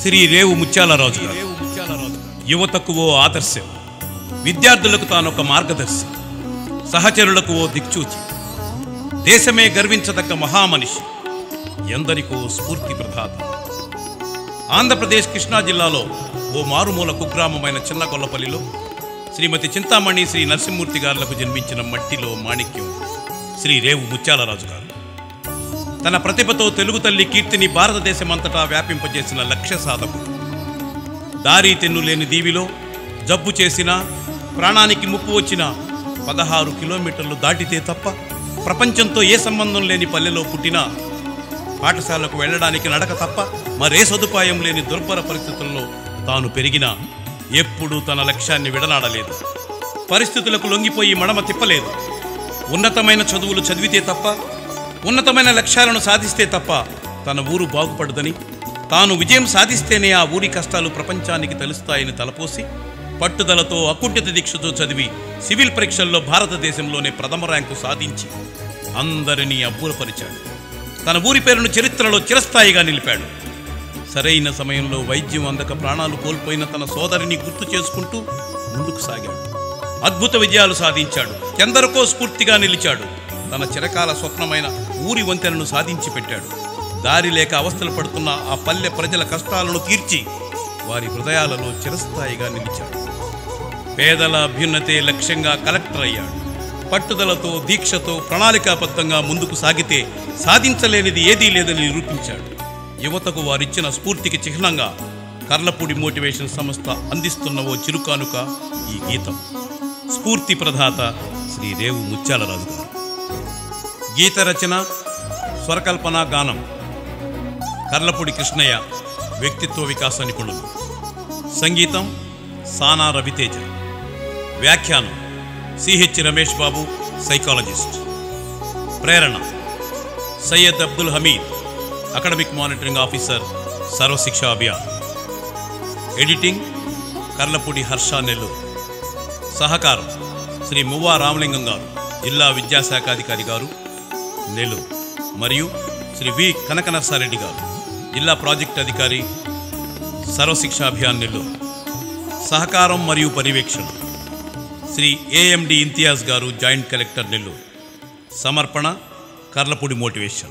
శ్రీ రేవు ముత్యాలరాజు గారు యువతకు ఓ ఆదర్శం విద్యార్థులకు తానొక మార్గదర్శి సహచరులకు ఓ దిక్చూచి దేశమే గర్వించదగ్గ మహామనిషి ఎందరికో స్ఫూర్తి ప్రదాత ఆంధ్రప్రదేశ్ కృష్ణా జిల్లాలో ఓ మారుమూల కుగ్రామమైన చిన్న కొల్లపల్లిలో శ్రీమతి చింతామణి శ్రీ నరసింహమూర్తి గారులకు జన్మించిన మట్టిలో మాణిక్యం శ్రీ రేవు ముత్యాలరాజు గారు తన ప్రతిభతో తెలుగు తల్లి కీర్తిని భారతదేశమంతటా వ్యాపింపజేసిన లక్ష్య సాధకుడు దారి తెన్ను లేని దీవిలో జబ్బు చేసిన ప్రాణానికి ముప్పు వచ్చిన పదహారు కిలోమీటర్లు దాటితే తప్ప ప్రపంచంతో ఏ సంబంధం లేని పల్లెలో పుట్టినా పాఠశాలకు వెళ్ళడానికి నడక తప్ప మరే సదుపాయం లేని దుర్భర పరిస్థితుల్లో తాను పెరిగినా ఎప్పుడూ తన లక్ష్యాన్ని విడనాడలేదు పరిస్థితులకు లొంగిపోయి మడమ తిప్పలేదు ఉన్నతమైన చదువులు చదివితే తప్ప ఉన్నతమైన లక్ష్యాలను సాధిస్తే తప్ప తన ఊరు బాగుపడదని తాను విజయం సాధిస్తేనే ఆ ఊరి కష్టాలు ప్రపంచానికి తెలుస్తాయని తలపోసి పట్టుదలతో అకుంఠిత దీక్షతో చదివి సివిల్ పరీక్షల్లో భారతదేశంలోనే ప్రథమ ర్యాంకు సాధించి అందరినీ అబ్బురపరిచాడు తన ఊరి పేరును చరిత్రలో చిరస్థాయిగా నిలిపాడు సరైన సమయంలో వైద్యం అందక ప్రాణాలు కోల్పోయిన తన సోదరిని గుర్తు చేసుకుంటూ ముందుకు సాగాడు అద్భుత విజయాలు సాధించాడు ఎందరికో స్ఫూర్తిగా నిలిచాడు తన చిరకాల స్వప్నమైన ఊరి వంతెనను సాధించి పెట్టాడు దారి లేక అవస్థలు పడుతున్న ఆ పల్లె ప్రజల కష్టాలను తీర్చి వారి హృదయాలలో చిరస్థాయిగా నిలిచాడు పేదల అభ్యున్నతే లక్ష్యంగా కలెక్టర్ అయ్యాడు పట్టుదలతో దీక్షతో ప్రణాళికాబద్ధంగా ముందుకు సాగితే సాధించలేనిది ఏదీ లేదని నిరూపించాడు యువతకు వారిచ్చిన స్ఫూర్తికి చిహ్నంగా కర్లపూడి మోటివేషన్ సంస్థ అందిస్తున్న ఓ చిరుకానుక ఈ గీతం స్ఫూర్తి ప్రదాత శ్రీ రేవు ముత్యాలరాజు గారు గీత రచన స్వరకల్పన గానం కర్లపూడి కృష్ణయ్య వ్యక్తిత్వ వికాస నిపుణులు సంగీతం సానా రవితేజ వ్యాఖ్యానం CH Ramesh Babu psychologist Prerana Syed Abdul Hameed academic monitoring officer Sarva Shiksha Abhiyan editing Karlapudi Harsha Nellore సహకారం శ్రీ మువ్వా రామలింగం గారు జిల్లా విద్యాశాఖాధికారి గారు నెల్లూరు మరియు శ్రీ వి కనక నర్సారెడ్డి గారు జిల్లా ప్రాజెక్ట్ అధికారి సర్వశిక్ష అభియాన్ నెల్లూరు సహకారం మరియు పర్యవేక్షణ శ్రీ ఏఎండి ఇంతియాజ్ గారు జాయింట్ కలెక్టర్ నెల్లూరు సమర్పణ కర్లపూడి మోటివేషన్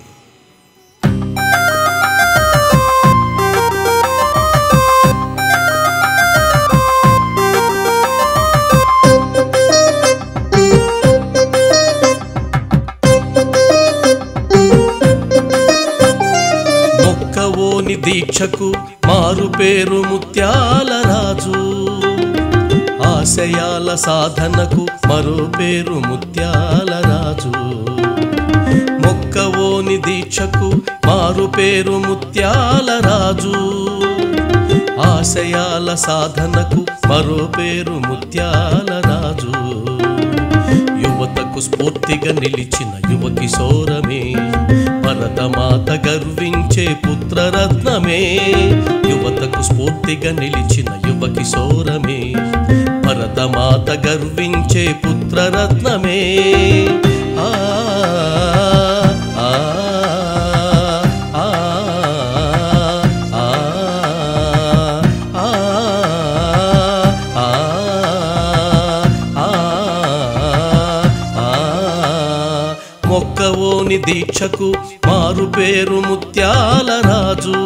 మొక్కవోని దీక్షకు మారు పేరు ముత్యాల రాజు ఆశయాల సాధనకు మరో పేరు ముత్యాల రాజు మొక్కవోని దీక్షకు మారు పేరు ముత్యాల రాజు ఆశయాల సాధనకు మరో పేరు ముత్యాల రాజు యువతకు స్ఫూర్తిగా నిలిచిన యువ కిశోరమే భరతమాత గర్వించే పుత్రరత్నమే యువతకు స్ఫూర్తిగా నిలిచిన యువ కిశోరమే భరతమాత గర్వించే పుత్రరత్నమే ఆ ఆ, ఆ, ఆ, ఆ, మొక్కవోని దీక్షకు మారు పేరు ముత్యాల రాజు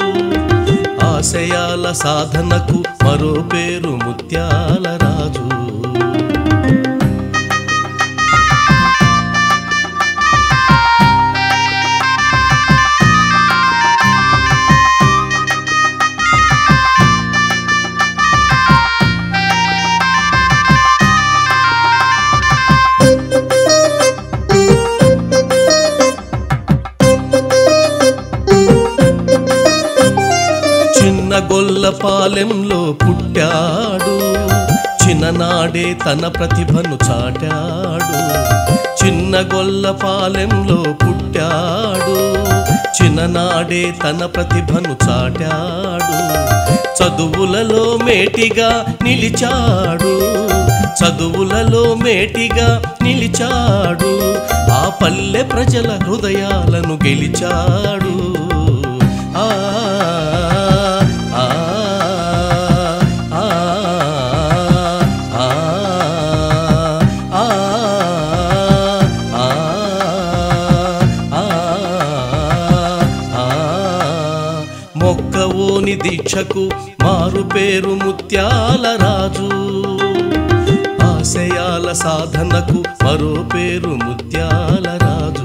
ఆశయాల సాధనకు మరో పేరు ముత్యాల రాజు చిన్న గొల్ల పాలెంలో పుట్టాడు చిన్ననాడే తన ప్రతిభను చాటాడు చిన్న గొల్ల పాలెంలో పుట్టాడు చిన్ననాడే తన ప్రతిభను చాటాడు చదువులలో మేటిగా నిలిచాడు చదువులలో మేటిగా నిలిచాడు ఆ పల్లె ప్రజల హృదయాలను గెలిచాడు ఆ ఆ, మొక్కవోని దీక్షకు మారు పేరు ముత్యాల రాజు ఆశయాల సాధనకు మరో పేరు ముత్యాల రాజు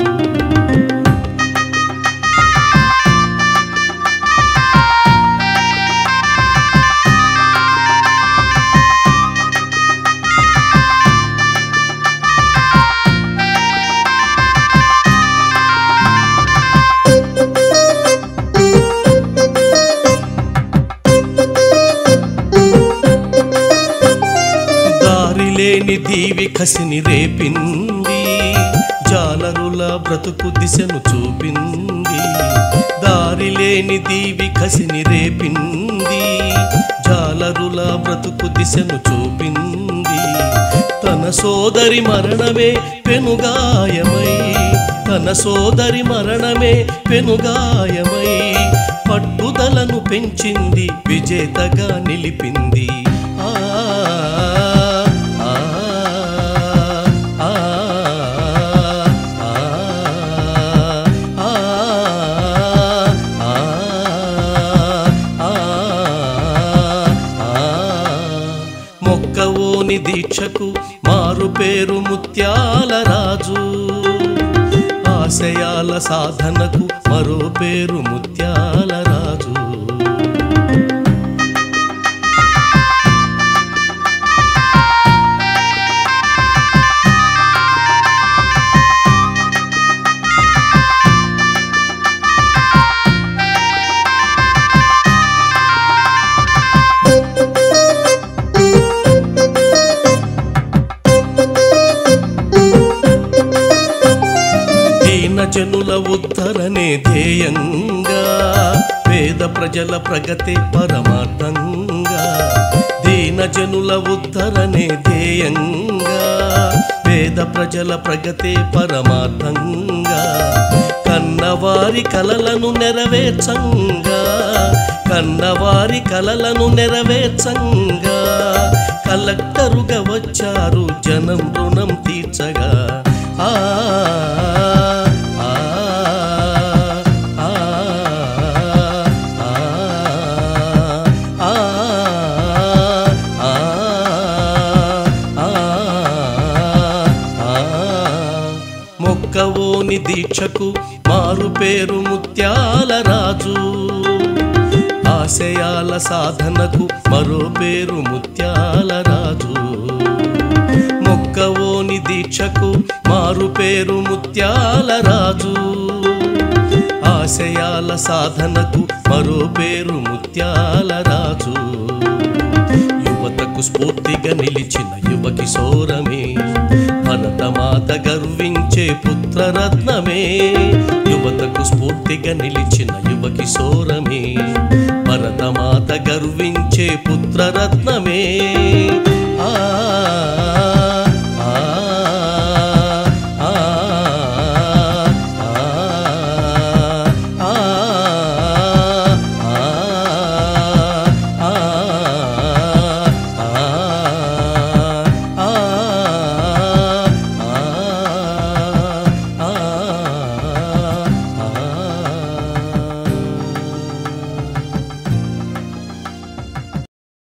దారి లేని దీవి కసిని రేపింది జాలరుల బ్రతుకు దిశను చూపింది దారి లేని దీవి కసిని రేపింది జాలరుల బ్రతుకు దిశను చూపింది తన సోదరి మరణమే పెనుగాయమై తన సోదరి మరణమే పెనుగాయమై పట్టుదలను పెంచింది విజేతగా నిలిపింది ఆ ఆ, ఆ, ఆ, ఆ, ఆ, ఆ. మొక్కవోని దీక్షకు మారు పేరు ముత్యాల రాజు ఆశయాల సాధనకు మరో పేరు ముత్యాల రాజు దీన జనుల ఉద్ధరణే ధ్యేయంగా పేద ప్రజల ప్రగతి పరమార్థంగా దీన జనుల ఉద్ధరణే ధ్యేయంగా పేద ప్రజల ప్రగతి పరమార్థంగా కన్నవారి కలలను నెరవేర్చంగా కన్నవారి కలలను నెరవేర్చంగా కలెక్టరుగా వచ్చారు జనం రుణం తీర్చగా ఆ ఆ, ఆ, ఆ, ఆ, ఆ, ఆ. మొక్కవోని దీక్షకు మారు పేరు ముత్యాల రాజు ఆశయాల సాధనకు మరో పేరు ముత్యాల రాజు మొక్కవోని దీక్షకు మారు పేరు ముత్యాల రాజు ఆశయాల సాధనకు మరో పేరు ముత్యాల రాజు యువతకు స్ఫూర్తిగా నిలిచిన యువ కిశోరమే భరతమాత గర్వించే పుత్రరత్నమే యువతకు స్ఫూర్తిగా నిలిచిన యువ కిశోరమే భరతమాత గర్వించే పుత్రరత్నమే ఆ